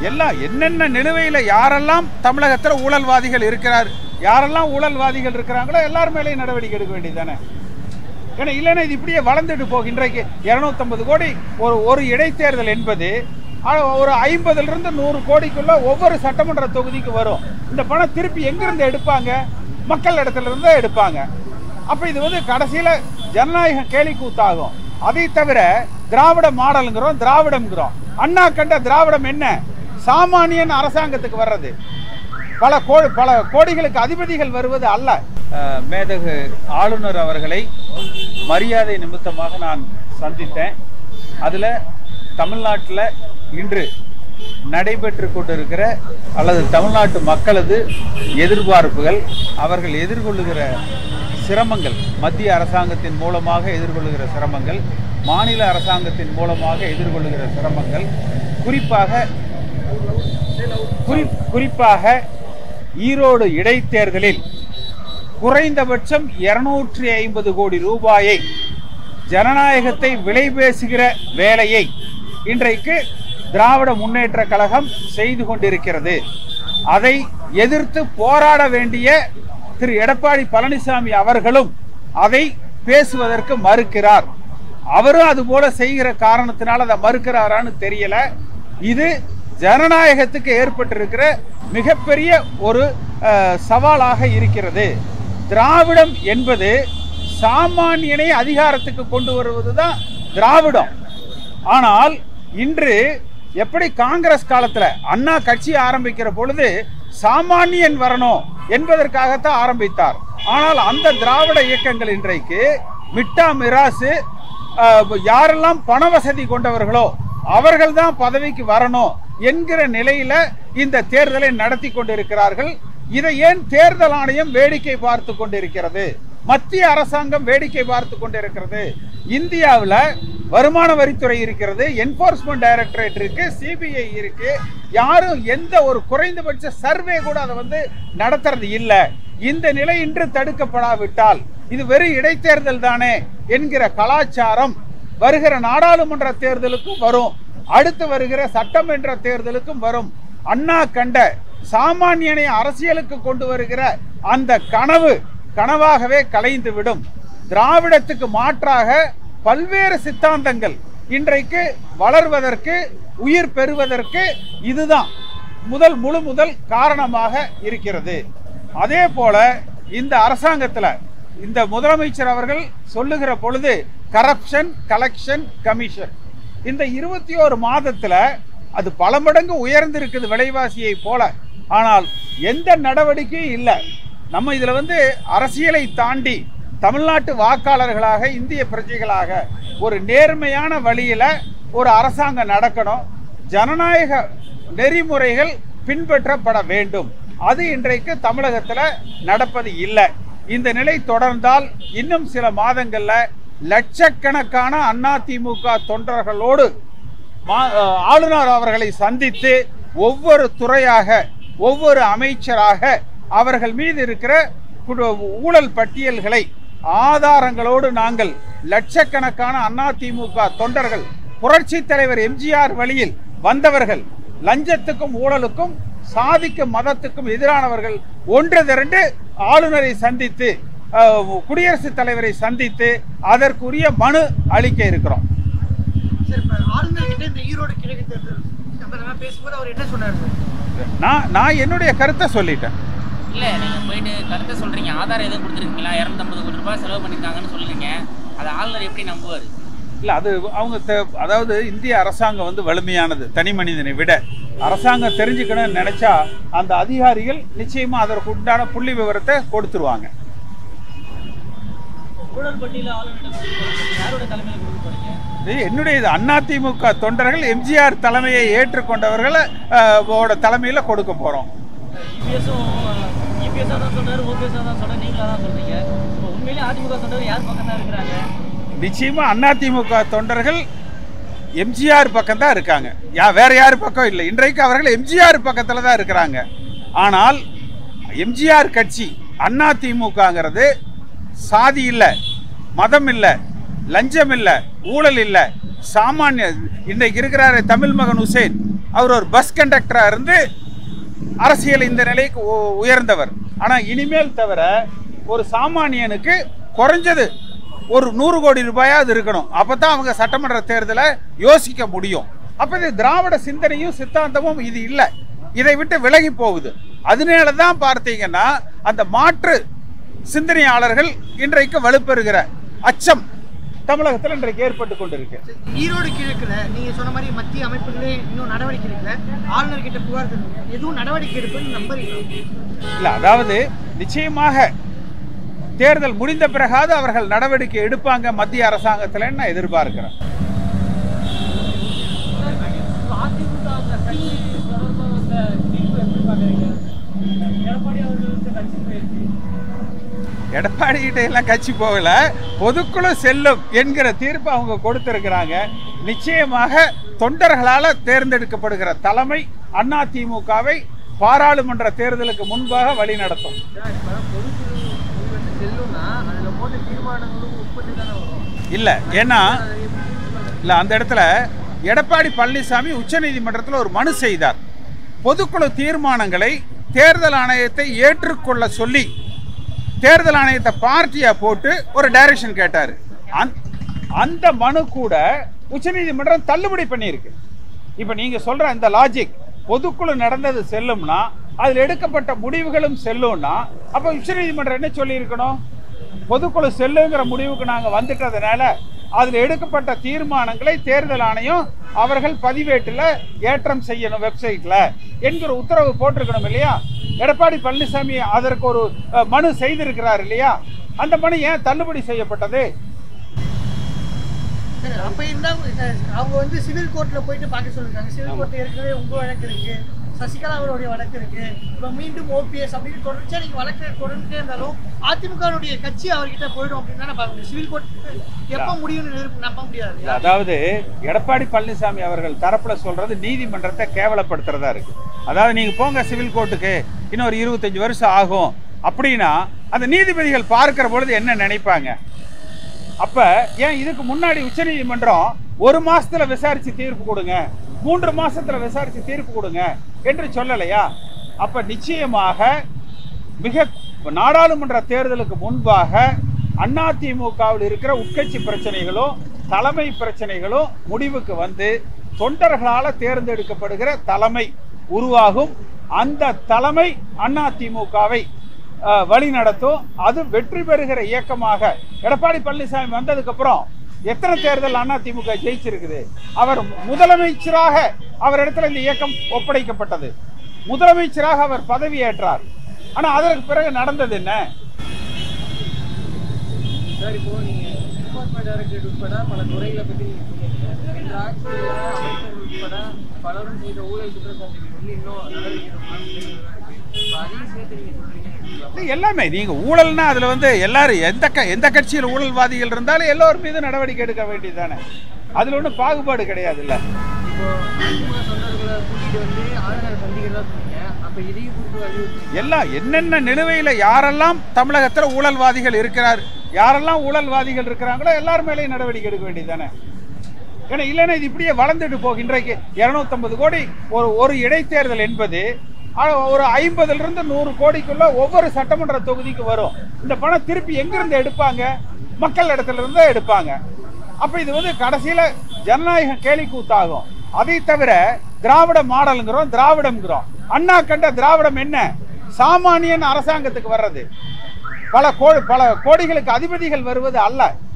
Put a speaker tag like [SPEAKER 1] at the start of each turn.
[SPEAKER 1] எல்லாம் என்னென்ன நிலுவையில் யாரெல்லாம் தமிழகத்தில் ஊழல்வாதிகள் இருக்கிறார் யாரெல்லாம் ஊழல்வாதிகள் இருக்கிறாங்களோ எல்லார் மேலேயும் நடவடிக்கை எடுக்க வேண்டியது தானே ஏன்னா இல்லைன்னா இது இப்படியே வளர்ந்துட்டு போகும் இன்றைக்கு இரநூத்தம்பது கோடி ஒரு ஒரு இடைத்தேர்தல் என்பது அஹ், ஒரு ஐம்பதுலேருந்து நூறு கோடிக்குள்ள ஒவ்வொரு சட்டமன்ற தொகுதிக்கு வரும் இந்த பணம் திருப்பி எங்கிருந்து எடுப்பாங்க மக்கள் இடத்துல இருந்து தான் எடுப்பாங்க அப்போ இது வந்து கடைசியில் ஜனநாயகம் கேலி கூத்தாகும் அதை தவிர திராவிட மாடலுங்கிறோம் திராவிடம்ங்கிறோம் அண்ணா கண்ட திராவிடம் என்ன சாமானியன் அரசாங்கத்துக்கு வர்றது பல கோ பல கோடிகளுக்கு அதிபதிகள் வருவது அல்ல மேதகு ஆளுநர் அவர்களை மரியாதை நிமித்தமாக நான் சந்தித்தேன் அதில் தமிழ்நாட்டில் இன்று நடைபெற்று கொண்டிருக்கிற அல்லது தமிழ்நாட்டு மக்களது எதிர்பார்ப்புகள் அவர்கள் எதிர்கொள்ளுகிற சிரமங்கள் மத்திய அரசாங்கத்தின் மூலமாக எதிர்கொள்ளுகிற சிரமங்கள் மாநில அரசாங்கத்தின் மூலமாக எதிர்கொள்ளுகிற சிரமங்கள் குறிப்பாக குறி குறிப்பாக ஈரோடு இடைத்தேர்தலில் குறைந்தபட்சம் இருநூற்றி ஐம்பது கோடி ரூபாயை ஜனநாயகத்தை விலை பேசுகிற வேலையை இன்றைக்கு திராவிட முன்னேற்ற கழகம் செய்து கொண்டிருக்கிறது அதை எதிர்த்து போராட வேண்டிய திரு எடப்பாடி பழனிசாமி அவர்களும் அதை பேசுவதற்கு மறுக்கிறார் அவரும் அது போல செய்கிற காரணத்தினால அதை மறுக்கிறாரான்னு தெரியல இது ஜனநாயகத்துக்கு ஏற்பட்டிருக்கிற மிகப்பெரிய ஒரு அஹ், சவாலாக இருக்கிறது திராவிடம் என்பது சாமானியனை அதிகாரத்துக்கு கொண்டு வருவதுதான் திராவிடம் ஆனால் இன்று எப்படி காங்கிரஸ் காலத்துல அண்ணா கட்சி ஆரம்பிக்கிற பொழுது சாமானியன் வரணும் என்பதற்காகத்தான் ஆரம்பித்தார் ஆனால் அந்த திராவிட இயக்கங்கள் இன்றைக்கு மிட்டா மிராசு அஹ், யாரெல்லாம் பண வசதி கொண்டவர்களோ அவர்கள் தான் பதவிக்கு வரணும் என்கிற நிலையில இந்த தேர்தலை நடத்தி கொண்டிருக்கிறார்கள் இதை ஏன் தேர்தல் ஆணையம் வேடிக்கை பார்த்து கொண்டிருக்கிறது மத்திய அரசாங்கம் வேடிக்கை பார்த்து கொண்டிருக்கிறது இந்தியாவில் வருமான வரித்துறை இருக்கிறது என்போர்ஸ்மெண்ட் டைரக்டரேட் இருக்கு சிபிஐ இருக்கு யாரும் எந்த ஒரு குறைந்தபட்ச சர்வே கூட அதை வந்து நடத்துறது இல்லை இந்த நிலை இன்று தடுக்கப்படாவிட்டால் இது வெறும் இடைத்தேர்தல் தானே என்கிற கலாச்சாரம் வருகிற நாடாளுமன்ற தேர்தலுக்கும் வரும் அடுத்து வருகிற சட்டமன்ற தேர்தலுக்கும் வரும் அண்ணா கண்ட சாமானியனை அரசியலுக்கு கொண்டு வருகிற அந்த கனவு கனவாகவே கலைந்து விடும் திராவிடத்துக்கு மாற்றாக பல்வேறு சித்தாந்தங்கள் இன்றைக்கு வளர்வதற்கு உயிர் பெறுவதற்கு இதுதான் முதல் முழு முதல் காரணமாக இருக்கிறது அதே போல இந்த அரசாங்கத்துல இந்த முதலமைச்சர் அவர்கள் சொல்லுகிற பொழுது கரப்ஷன் கலெக்ஷன் கமிஷன் இந்த இருபத்தி ஓரு மாதத்துல அது பல மடங்கு உயர்ந்திருக்குது விலைவாசியை போல ஆனால் எந்த நடவடிக்கையும் இல்லை நம்ம இதுல வந்து அரசியலை தாண்டி தமிழ்நாட்டு வாக்காளர்களாக இந்திய பிரஜைகளாக ஒரு நேர்மையான வழியில ஒரு அரசாங்கம் நடக்கணும் ஜனநாயக நெறிமுறைகள் பின்பற்றப்பட வேண்டும் அது இன்றைக்கு தமிழகத்தில் நடப்பது இல்லை இந்த நிலை தொடர்ந்தால் இன்னும் சில மாதங்கள்ல லட்சக்கணக்கான அதிமுக தொண்டர்களோடு மா- அஹ் ஆளுநர் அவர்களை சந்தித்து ஒவ்வொரு துறையாக ஒவ்வொரு அமைச்சராக அவர்கள் மீது இருக்கிற குடு- ஊழல் பட்டியல்களை ஆதாரங்களோடு நாங்கள் லட்சக்கணக்கான அதிமுக தொண்டர்கள் புரட்சி தலைவர் எம்ஜிஆர் வழியில் வந்தவர்கள் லஞ்சத்துக்கும் ஊழலுக்கும் சாதிக்கும் மதத்துக்கும் எதிரானவர்கள் ஒன்று திரண்டு ஆளுநரை சந்தித்து அஹ், குடியரசுத் தலைவரை சந்தித்து அதற்குரிய மனு அளிக்க இருக்கிறோம்
[SPEAKER 2] சார் இப்ப ஆளுநர் கிட்ட இந்த ஈரோடு கிழக்கு தேர்தல் சம்பந்தமா பேசும்போது அவர் என்ன சொன்னார் சார்
[SPEAKER 1] நான் நான் என்னுடைய கருத்தை சொல்லிட்டேன்
[SPEAKER 3] இல்ல நீங்க போயிட்டு கருத்தை சொல்றீங்க ஆதாரம் எதுவும் கொடுத்துருக்கீங்களா இரநூத்தம்பது கோடி ரூபாய் செலவு பண்ணிருக்காங்கன்னு சொல்றீங்க அதை ஆளுநர் எப்படி நம்புவார்
[SPEAKER 1] இல்லை அது அவங்க தெ- அதாவது இந்திய அரசாங்கம் வந்து வலிமையானது தனி மனிதனை விட அரசாங்கம் தெரிஞ்சுக்கணும்னு நினைச்சா அந்த அதிகாரிகள் நிச்சயமா அதற்கு உண்டான புள்ளி விவரத்தை கொடுத்துருவாங்க
[SPEAKER 4] ஊழல் பட்டியல ஆளுநரிடம் கொடுக்க போறீங்க. யாரோட தலைமையில் கொடுக்க போறீங்க
[SPEAKER 1] இது என்னுடைய இது அதிமுக தொண்டர்கள் எம்ஜிஆர் தலைமையை ஏற்றுக்கொண்டவர்கள் அஹ், ஓட தலைமையில் கொடுக்க போகிறோம்
[SPEAKER 4] இபிஎஸும் இபிஎஸ்ஸாக தான் சொல்றாரு ஓபிஎஸ்ஸாக தான் சொல்றாரு நீங்களா தான் சொல்றீங்க இப்போ உண்மையிலேயே அதிமுக தொண்டர் யார் பக்கம் தான் இருக்கிறாங்க
[SPEAKER 1] நிச்சயமா அதிமுக தொண்டர்கள் எம்ஜிஆர் பக்கம் தான் இருக்காங்க யா வேற யார் பக்கம் இல்லை இன்றைக்கு அவர்கள் எம்ஜிஆர் பக்கத்தில் தான் இருக்கிறாங்க ஆனால் எம்ஜிஆர் கட்சி அதிமுகங்கிறது சாதி இல்லை மதம் இல்லை லஞ்சம் இல்லை ஊழல் இல்லை சாமானிய இன்றைக்கு இருக்கிறாரு தமிழ் மகன் ஹுசேன் அவர் ஒரு பஸ் கண்டக்டரா இருந்து அரசியல் இந்த நிலைக்கு உ- உயர்ந்தவர் ஆனா இனிமேல் தவிர ஒரு சாமானியனுக்கு குறைஞ்சது ஒரு நூறு கோடி ரூபாயாவது இருக்கணும் அப்பதான் அவங்க சட்டமன்ற தேர்தலை யோசிக்க முடியும் அப்ப இது திராவிட சிந்தனையும் சித்தாந்தமும் இது இல்லை இதை விட்டு விலகி போகுது அதனால தான் பார்த்தீங்கன்னா அந்த மாற்று சிந்தனையாளர்கள் இன்றைக்கு வலுப்பெறுகிற அச்சம் தமிழகத்தில் இன்றைக்கு ஏற்பட்டு கொண்டிருக்கு
[SPEAKER 2] ஈரோடு கிழக்குல நீங்க சொன்ன மாதிரி மத்திய அமைப்புகளே இன்னும் நடவடிக்கை எடுக்கல ஆளுநர் கிட்ட புகார் தெரிவிங்க எதுவும் நடவடிக்கை எடுப்பேன்னு நம்புறீங்களா
[SPEAKER 1] இல்ல அதாவது நிச்சயமாக தேர்தல் முடிந்த பிறகாவது அவர்கள் நடவடிக்கை எடுப்பாங்க மத்திய அரசாங்கத்துல நான் எதிர்பார்க்கிறேன்
[SPEAKER 4] அதிமுக அந்த கட்சி தொடர்பாக வந்த தீர்ப்பு எப்படி பார்க்குறீங்க எடப்பாடி அவர்களுக்கு கட்சி போயிருக்கு
[SPEAKER 1] எடப்பாடி கிட்ட எல்லாம் கட்சி போகல பொதுக்குழு செல்லும் என்கிற தீர்ப்பு அவங்க கொடுத்திருக்கிறாங்க நிச்சயமாக தொண்டர்களால தேர்ந்தெடுக்கப்படுகிற தலைமை அதிமுகவை பாராளுமன்ற தேர்தலுக்கு முன்பாக வழி நடத்தும்
[SPEAKER 2] செல்லும்னா அதுல போட்ட தீர்மானங்களும் உட்பட்டு தானே வரும்
[SPEAKER 1] இல்ல ஏன்னா இல்ல அந்த இடத்துல எடப்பாடி பழனிசாமி உச்சநீதிமன்றத்தில் ஒரு மனு செய்தார் பொதுக்குழு தீர்மானங்களை தேர்தல் ஆணையத்தை ஏற்றுக்கொள்ள சொல்லி தேர்தல் ஆணையத்தை பார்ட்டியா போட்டு ஒரு டைரக்ஷன் கேட்டார் அந்த மனு கூட உச்சநீதிமன்றம் தள்ளுபடி பண்ணியிருக்கு இப்போ நீங்க சொல்ற இந்த லாஜிக் பொதுக்குழு நடந்தது செல்லும்னா அதில் எடுக்கப்பட்ட முடிவுகளும் செல்லும்னா அப்போ உச்சநீதிமன்றம் என்ன சொல்லியிருக்கணும் பொதுக்குழு செல்லுங்கிற முடிவுக்கு நாங்கள் வந்துட்டதுனால அதில் எடுக்கப்பட்ட தீர்மானங்களை தேர்தல் ஆணையம் அவர்கள் பதிவேட்டில் ஏற்றம் செய்யணும் வெப்சைட்டில் என்கிற உத்தரவு போட்டிருக்கணும் இல்லையா எடப்பாடி பழனிசாமி அதற்கு ஒரு அஹ், மனு செய்திருக்கிறார் இல்லையா அந்த மனு ஏன் தள்ளுபடி செய்யப்பட்டது
[SPEAKER 2] சரி, அப்ப இருந்தா அஹ், அவங்க வந்து சிவில் கோர்ட்ல போயிட்டு பார்க்க சொல்லிருக்காங்க சிவில் கோர்ட்ல ஏற்கனவே உங்க வழக்கு இருக்கு சசிகலா அவருடைய வழக்கு இருக்கு இப்ப மீண்டும் ஓபிஎஸ் அப்படின்னு தொடர்ச்சியா நீங்க வழக்கு தொடர்ந்துட்டே இருந்தாலும் அதிமுகவுடைய கட்சி அவர்கிட்ட போயிடும் அப்படின்னு தானே பார்க்க முடியும் சிவில் கோர்ட் எப்ப முடியும்னு எதிர்ப்பு நம்ப முடியாது இல்லையா?
[SPEAKER 1] அதாவது எடப்பாடி பழனிசாமி அவர்கள் தரப்புல சொல்றது நீதிமன்றத்தை கேவலப்படுத்துறதா இருக்கு அதாவது நீங்க போங்க சிவில் கோர்ட்டுக்கு இன்னும் ஒரு இருபத்தஞ்சு வருஷம் ஆகும் அப்படின்னா அந்த நீதிபதிகள் பார்க்கிற பொழுது என்ன நினைப்பாங்க அப்ப ஏன் இதுக்கு முன்னாடி உச்சநீதிமன்றம் ஒரு மாசத்துல விசாரிச்சு தீர்ப்பு கொடுங்க மூன்று மாசத்துல விசாரிச்சு தீர்ப்பு கொடுங்க என்று சொல்லலையா அப்ப நிச்சயமாக மிக நாடாளுமன்ற தேர்தலுக்கு முன்பாக அதிமுகவில் இருக்கிற உட்கட்சி பிரச்சனைகளும் தலைமை பிரச்சனைகளும் முடிவுக்கு வந்து தொண்டர்களால தேர்ந்தெடுக்கப்படுகிற தலைமை உருவாகும் அந்த தலைமை அதிமுகவை அஹ், வழி நடத்தும் அது வெற்றி பெறுகிற இயக்கமாக எடப்பாடி பழனிசாமி வந்ததுக்கு அப்புறம் எத்தனை தேர்தல் அதிமுக ஜெயிச்சிருக்குது அவர் முதலமைச்சராக அவர் இடத்துல இந்த இயக்கம் ஒப்படைக்கப்பட்டது முதலமைச்சராக அவர் பதவியேற்றார் ஆனா அதற்கு பிறகு நடந்தது என்ன
[SPEAKER 4] சார் இப்போ நீங்க என்ஃபோர்ஸ்மெண்ட் டைரக்டரேட் உட்பட பல துறைகளை பத்தி நீங்க சொன்னீங்க இந்த ஆட்சியில் அமைச்சர் உட்பட பலரும் செய்த ஊழல் குற்றச்சாட்டுகள் வந்து இன்னும் நடவடிக்கை எடுக்கணும் இப்போ அதையும் சேர்த்து நீங்க சொல்றீங்க
[SPEAKER 1] இல்ல, எல்லாமே நீங்க ஊழல்னா அதுல வந்து எல்லாரும் எந்த க எந்த கட்சியில் ஊழல்வாதிகள் இருந்தாலும் எல்லோர் மீது நடவடிக்கை எடுக்க வேண்டியதுதானே அதுல ஒன்றும் பாகுபாடு கிடையாதுல்ல
[SPEAKER 4] இப்போ அதிமுக தொண்டர்களை கூட்டிட்டு வந்து ஆளுநர் சந்திக்கிறதா சொன்னீங்க அப்ப இதையும் கூப்பிட்டு வலியுறுத்தி
[SPEAKER 1] எல்லாம் என்னென்ன நிலுவையில் யாரெல்லாம் தமிழகத்தில் ஊழல்வாதிகள் இருக்கிறார் யாரெல்லாம் ஊழல்வாதிகள் இருக்கிறாங்களோ எல்லார் மேலேயும் நடவடிக்கை எடுக்க வேண்டியதுதானே ஏன்னா இல்லைன்னா இது இப்படியே வளர்ந்துட்டு போகும் இன்றைக்கு இரநூத்தம்பது கோடி ஒரு ஒரு இடைத்தேர்தல் என்பது ஆ- ஒரு ஐம்பதுல இருந்து நூறு கோடிக்குள்ள ஒவ்வொரு சட்டமன்ற தொகுதிக்கு வரும் இந்த பணம் திருப்பி எங்கிருந்து எடுப்பாங்க மக்கள் இடத்துல இருந்து தான் எடுப்பாங்க அப்ப இது வந்து கடைசியில ஜனநாயகம் கேலி கூத்தாகும் அதை தவிர திராவிட மாடலுங்கிறோம் திராவிடம்ங்கிறோம் அண்ணா கண்ட திராவிடம் என்ன சாமானியன் அரசாங்கத்துக்கு வர்றது பல கோ பல கோடிகளுக்கு அதிபதிகள் வருவது அல்ல